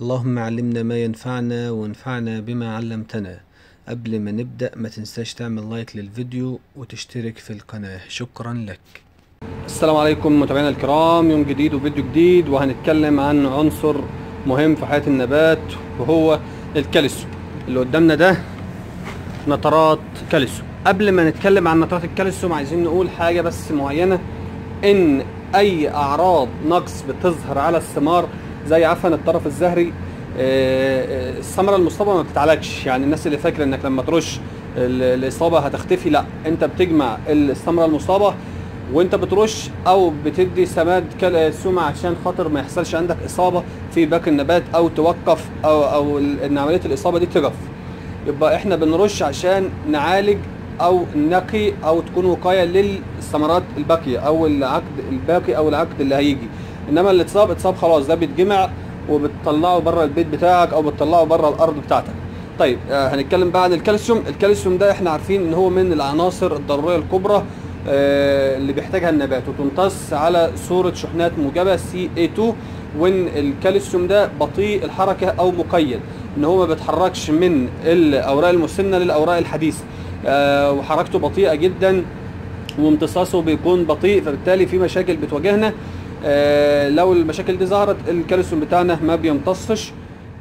اللهم علمنا ما ينفعنا وانفعنا بما علمتنا قبل ما نبدأ ما تنساش تعمل لايك للفيديو وتشترك في القناة شكرا لك السلام عليكم متابعينا الكرام يوم جديد وفيديو جديد وهنتكلم عن عنصر مهم في حياة النبات وهو الكالسيوم اللي قدامنا ده نترات كالسيوم قبل ما نتكلم عن نترات الكالسيوم عايزين نقول حاجة بس معينة ان اي اعراض نقص بتظهر على الثمار زي عفن الطرف الزهري آه، آه، الثمره المصابه ما بتتعالجش يعني الناس اللي فاكره انك لما ترش ال- الاصابه هتختفي لا انت بتجمع الثمره المصابه وانت بترش او بتدي سماد كالسيوم عشان خاطر ما يحصلش عندك اصابه في باقي النبات او توقف او او ال- ان عمليه الاصابه دي تقف يبقى احنا بنرش عشان نعالج او نقي او تكون وقايه للثمرات الباقيه او العقد الباقي او العقد اللي هيجي انما اللي اتصاب اتصاب خلاص ده بيتجمع وبتطلعه بره البيت بتاعك او بتطلعه بره الارض بتاعتك طيب آه هنتكلم بقى عن الكالسيوم الكالسيوم ده احنا عارفين ان هو من العناصر الضروريه الكبرى آه اللي بيحتاجها النبات وتمتص على صوره شحنات موجبه سي اي 2 وان الكالسيوم ده بطيء الحركه او مقيد ان هو ما بيتحركش من الاوراق المسنه للاوراق الحديثه آه وحركته بطيئه جدا وامتصاصه بيكون بطيء فبالتالي في مشاكل بتواجهنا آه لو المشاكل دي ظهرت الكالسيوم بتاعنا ما بيمتصش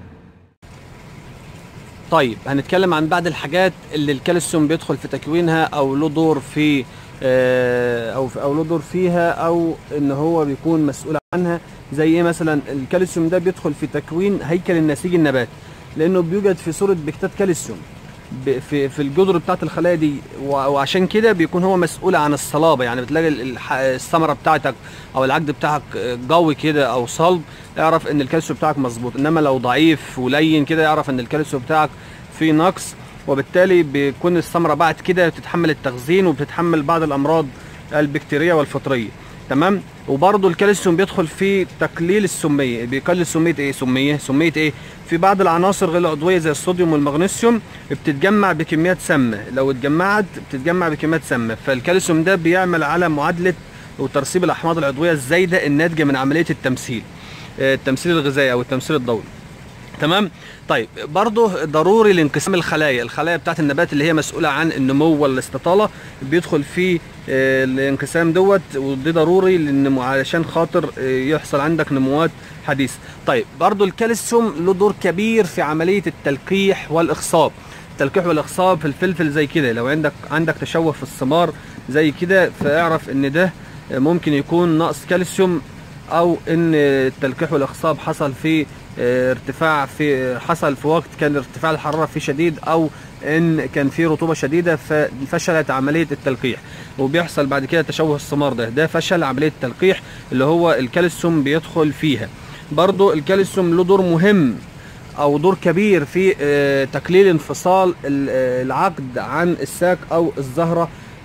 طيب هنتكلم عن بعض الحاجات اللي الكالسيوم بيدخل في تكوينها او له دور في آه، او او له دور فيها او ان هو بيكون مسؤول عنها زي ايه مثلا الكالسيوم ده بيدخل في تكوين هيكل النسيج النبات لانه بيوجد في صوره بكتات كالسيوم ب- في في الجذر بتاعت الخلايا دي و- وعشان كده بيكون هو مسؤول عن الصلابه يعني بتلاقي ال- الح- الثمره بتاعتك او العقد بتاعك قوي كده او صلب اعرف ان الكالسيوم بتاعك مظبوط انما لو ضعيف ولين كده اعرف ان الكالسيوم بتاعك فيه نقص وبالتالي بيكون الثمره بعد كده بتتحمل التخزين وبتتحمل بعض الامراض البكتيريه والفطريه تمام وبرضه الكالسيوم بيدخل في تقليل السميه بيقلل سميه ايه سميه سميه ايه في بعض العناصر غير العضويه زي الصوديوم والمغنيسيوم بتتجمع بكميات سامه لو اتجمعت بتتجمع بكميات سامه فالكالسيوم ده بيعمل على معادله وترسيب الاحماض العضويه الزايده الناتجه من عمليه التمثيل آه، التمثيل الغذائي او التمثيل الضوئي تمام طيب برضه ضروري لانقسام الخلايا الخلايا بتاعت النبات اللي هي مسؤوله عن النمو والاستطاله بيدخل في آه، الانقسام دوت ودي ضروري لان علشان خاطر آه، يحصل عندك نموات حديثه طيب برضه الكالسيوم له دور كبير في عمليه التلقيح والاخصاب التلقيح والاخصاب في الفلفل زي كده لو عندك عندك تشوه في الثمار زي كده فاعرف ان ده آه، ممكن يكون نقص كالسيوم او ان التلقيح والاخصاب حصل في آه، ارتفاع في حصل في وقت كان ارتفاع الحراره فيه شديد او ان كان في رطوبه شديده ففشلت عمليه التلقيح وبيحصل بعد كده تشوه الثمار ده ده فشل عمليه التلقيح اللي هو الكالسيوم بيدخل فيها برضو الكالسيوم له دور مهم او دور كبير في آه، تقليل انفصال ال- آه، العقد عن الساك او الزهره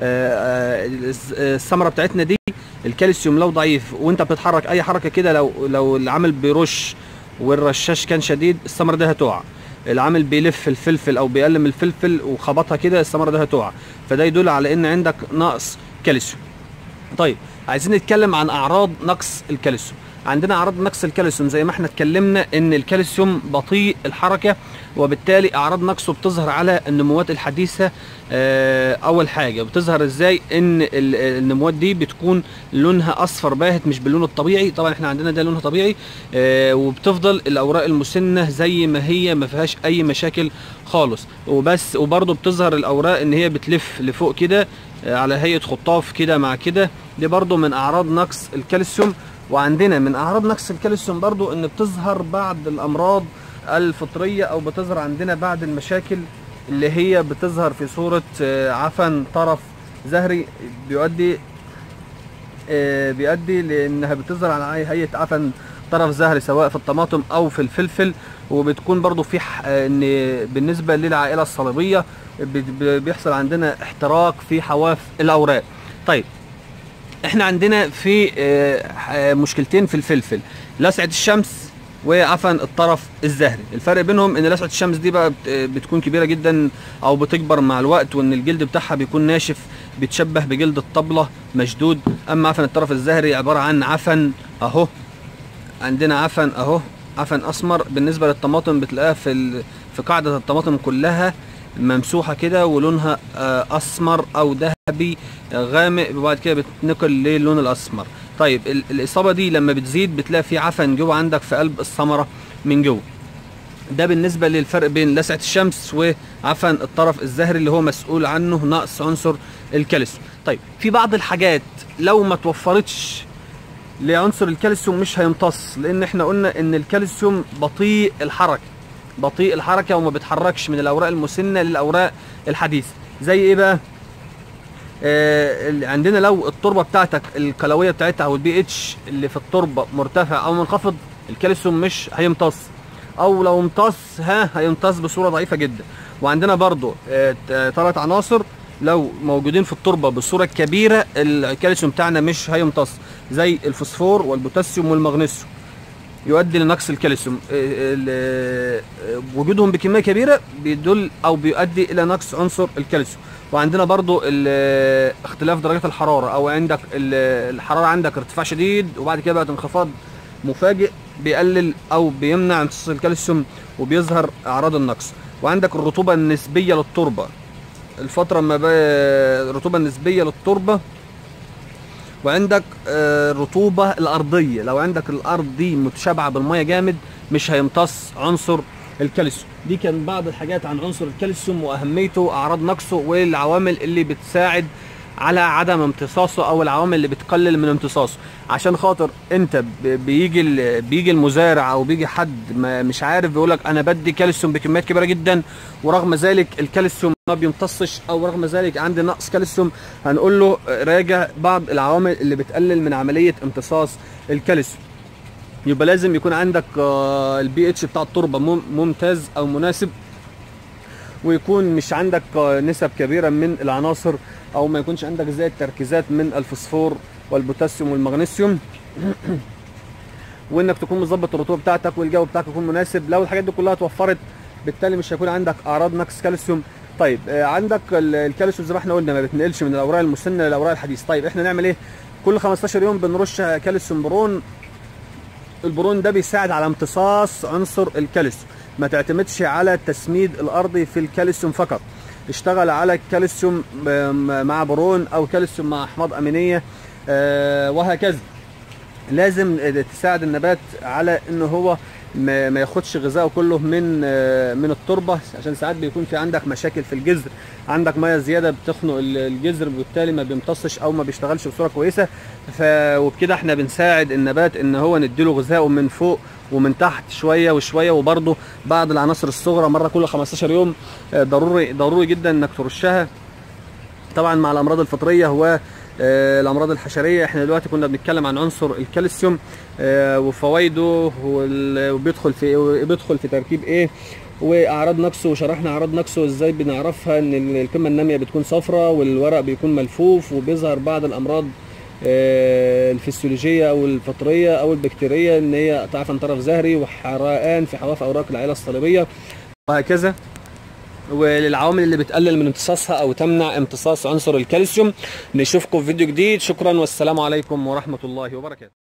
آه، آه، الز- آه، الثمره بتاعتنا دي الكالسيوم لو ضعيف وانت بتتحرك اي حركه كده لو لو العامل بيرش والرشاش كان شديد الثمره دي هتقع العامل بيلف الفلفل او بيقلم الفلفل وخبطها كده الثمره دي هتقع فده يدل على ان عندك نقص كالسيوم طيب عايزين نتكلم عن اعراض نقص الكالسيوم عندنا اعراض نقص الكالسيوم زي ما احنا اتكلمنا ان الكالسيوم بطيء الحركه وبالتالي اعراض نقصه بتظهر على النموات الحديثه آه، اول حاجه بتظهر ازاي ان ال- النموات دي بتكون لونها اصفر باهت مش باللون الطبيعي طبعا احنا عندنا ده لونها طبيعي آه، وبتفضل الاوراق المسنه زي ما هي ما فيهاش اي مشاكل خالص وبس وبرضه بتظهر الاوراق ان هي بتلف لفوق كده آه، على هيئه خطاف كده مع كده دي برضه من اعراض نقص الكالسيوم وعندنا من اعراض نقص الكالسيوم برضه ان بتظهر بعض الامراض الفطريه او بتظهر عندنا بعض المشاكل اللي هي بتظهر في صوره آه، عفن طرف زهري بيؤدي آه، بيؤدي لانها بتظهر على هيئه عفن طرف زهري سواء في الطماطم او في الفلفل وبتكون برضو في ح- آه، ان بالنسبه للعائله الصليبيه بي- بي- بيحصل عندنا احتراق في حواف الاوراق طيب احنا عندنا في آه، آه، مشكلتين في الفلفل لسعه الشمس وعفن الطرف الزهري الفرق بينهم ان لسعه الشمس دي بقى بت- بتكون كبيره جدا او بتكبر مع الوقت وان الجلد بتاعها بيكون ناشف بيتشبه بجلد الطبله مشدود اما عفن الطرف الزهري عباره عن عفن اهو عندنا عفن اهو عفن اسمر بالنسبه للطماطم بتلاقيها في ال... في قاعده الطماطم كلها ممسوحه كده ولونها آه، اسمر او ذهبي آه، غامق وبعد كده بتنقل للون الاسمر طيب ال- الاصابه دي لما بتزيد بتلاقي في عفن جوه عندك في قلب الثمره من جوه ده بالنسبه للفرق بين لسعه الشمس وعفن الطرف الزهري اللي هو مسؤول عنه نقص عنصر الكالسيوم طيب في بعض الحاجات لو ما توفرتش لعنصر الكالسيوم مش هيمتص لان احنا قلنا ان الكالسيوم بطيء الحركه بطيء الحركه وما بيتحركش من الاوراق المسنه للاوراق الحديثه زي ايه بقى آه ال- عندنا لو التربه بتاعتك الكلويه بتاعتها او البي اتش اللي في التربه مرتفع او منخفض الكالسيوم مش هيمتص او لو امتص ها هيمتص بصوره ضعيفه جدا وعندنا برضو ثلاث عناصر لو موجودين في التربه بصوره كبيره الكالسيوم بتاعنا مش هيمتص زي الفوسفور والبوتاسيوم والمغنيسيوم يؤدي لنقص الكالسيوم آه، ال- آه، وجودهم بكميه كبيره بيدل او بيؤدي الى نقص عنصر الكالسيوم وعندنا برضو ال- آه، اختلاف درجات الحراره او عندك ال- الحراره عندك ارتفاع شديد وبعد كده بقى انخفاض مفاجئ بيقلل او بيمنع امتصاص الكالسيوم وبيظهر اعراض النقص وعندك الرطوبه النسبيه للتربه الفتره ما بقى الرطوبه النسبيه للتربه وعندك آه، الرطوبه الارضيه لو عندك الارض دي متشابعه بالميه جامد مش هيمتص عنصر الكالسيوم دي كان بعض الحاجات عن عنصر الكالسيوم واهميته اعراض نقصه والعوامل اللي بتساعد على عدم امتصاصه او العوامل اللي بتقلل من امتصاصه عشان خاطر انت ب- بيجي ال- بيجي المزارع او بيجي حد ما مش عارف بيقول لك انا بدي كالسيوم بكميات كبيره جدا ورغم ذلك الكالسيوم ما بيمتصش او رغم ذلك عندي نقص كالسيوم هنقول له راجع بعض العوامل اللي بتقلل من عمليه امتصاص الكالسيوم يبقى لازم يكون عندك البي اتش بتاع التربه مم- ممتاز او مناسب ويكون مش عندك آه، نسب كبيره من العناصر او ما يكونش عندك زي التركيزات من الفوسفور والبوتاسيوم والمغنيسيوم وانك تكون مظبط الرطوبه بتاعتك والجو بتاعك يكون مناسب لو الحاجات دي كلها اتوفرت بالتالي مش هيكون عندك اعراض نقص كالسيوم طيب آه، عندك ال- الكالسيوم زي ما احنا قلنا ما بتنقلش من الاوراق المسنه للاوراق الحديثه طيب احنا نعمل ايه كل 15 يوم بنرش كالسيوم برون البرون ده بيساعد على امتصاص عنصر الكالسيوم ما تعتمدش على التسميد الارضي في الكالسيوم فقط اشتغل على الكالسيوم م- مع برون او كالسيوم مع احماض امينيه آه، وهكذا لازم تساعد النبات على ان هو ما ما ياخدش غذائه كله من آه، من التربه عشان ساعات بيكون في عندك مشاكل في الجذر عندك ميه زياده بتخنق ال- الجذر وبالتالي ما بيمتصش او ما بيشتغلش بصوره كويسه ف وبكده احنا بنساعد النبات ان هو نديله غذائه من فوق ومن تحت شويه وشويه وبرده بعض العناصر الصغرى مره كل 15 يوم آه، ضروري ضروري جدا انك ترشها طبعا مع الامراض الفطريه هو آه، الامراض الحشريه احنا دلوقتي كنا بنتكلم عن عنصر الكالسيوم آه، وفوائده وال- وبيدخل في بيدخل في تركيب ايه واعراض نقصه وشرحنا اعراض نقصه ازاي بنعرفها ان ال- القمه الناميه بتكون صفراء والورق بيكون ملفوف وبيظهر بعض الامراض آه، الفسيولوجيه او الفطريه او البكتيريه ان هي تعفن طرف زهري وحرقان في حواف اوراق العيله الصليبيه وهكذا وللعوامل اللي بتقلل من امتصاصها او تمنع امتصاص عنصر الكالسيوم نشوفكم في فيديو جديد شكرا والسلام عليكم ورحمه الله وبركاته